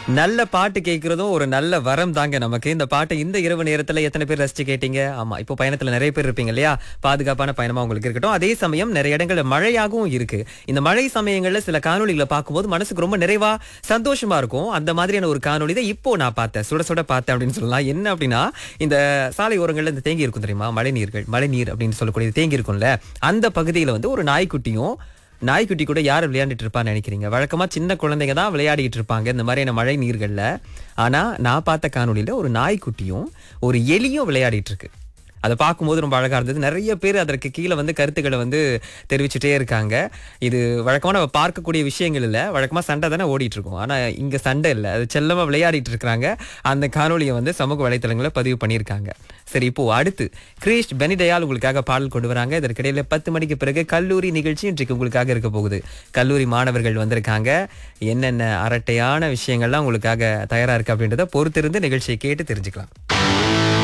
நல்ல பாட்டு கேட்கறதும் ஒரு நல்ல வரம் தாங்க நமக்கு இந்த பாட்டை இந்த இரவு நேரத்துல எத்தனை பேர் ரசிச்சு கேட்டீங்க ஆமா இப்போ பயணத்துல நிறைய பேர் இருப்பீங்க இல்லையா பாதுகாப்பான பயணமா உங்களுக்கு இருக்கட்டும் அதே சமயம் நிறைய இடங்கள்ல மழையாகவும் இருக்கு இந்த மழை சமயங்கள்ல சில காணொளிகளை பார்க்கும்போது மனசுக்கு ரொம்ப நிறைவா சந்தோஷமா இருக்கும் அந்த மாதிரியான ஒரு காணொளி தான் இப்போ நான் பார்த்தேன் சுட சுட பார்த்தேன் அப்படின்னு சொல்லலாம் என்ன அப்படின்னா இந்த சாலை ஓரங்கள்ல இந்த தேங்கி இருக்கும் தெரியுமா மழை நீர்கள் மழை நீர் அப்படின்னு சொல்லக்கூடிய தேங்கி இருக்கும்ல அந்த பகுதியில வந்து ஒரு நாய்க்குட்டியும் நாய்க்குட்டி கூட யார் விளையாண்டுட்டு இருப்பான்னு நினைக்கிறீங்க வழக்கமா சின்ன குழந்தைங்க தான் விளையாடிட்டு இருப்பாங்க இந்த மாதிரியான மழை நீர்கள்ல ஆனா நான் பார்த்த காணொளியில ஒரு நாய்க்குட்டியும் ஒரு எலியும் விளையாடிட்டு இருக்கு அதை பார்க்கும்போது ரொம்ப அழகா இருந்தது நிறைய பேர் அதற்கு கீழே வந்து கருத்துக்களை வந்து தெரிவிச்சுட்டே இருக்காங்க இது வழக்கமா நம்ம பார்க்கக்கூடிய விஷயங்கள் இல்லை வழக்கமா சண்டை தானே ஓடிட்டு இருக்கோம் ஆனா இங்க சண்டை இல்லை அது செல்லமா விளையாடிட்டு இருக்காங்க அந்த காணொளியை வந்து சமூக வலைத்தளங்களை பதிவு பண்ணியிருக்காங்க சரி இப்போ அடுத்து கிரீஷ் பெனிடயால் உங்களுக்காக பாடல் கொண்டு வராங்க இதற்கிடையில பத்து மணிக்கு பிறகு கல்லூரி நிகழ்ச்சி இன்றைக்கு உங்களுக்காக இருக்க போகுது கல்லூரி மாணவர்கள் வந்திருக்காங்க என்னென்ன அரட்டையான விஷயங்கள்லாம் உங்களுக்காக தயாரா இருக்கு அப்படின்றத பொறுத்திருந்து நிகழ்ச்சியை கேட்டு தெரிஞ்சுக்கலாம்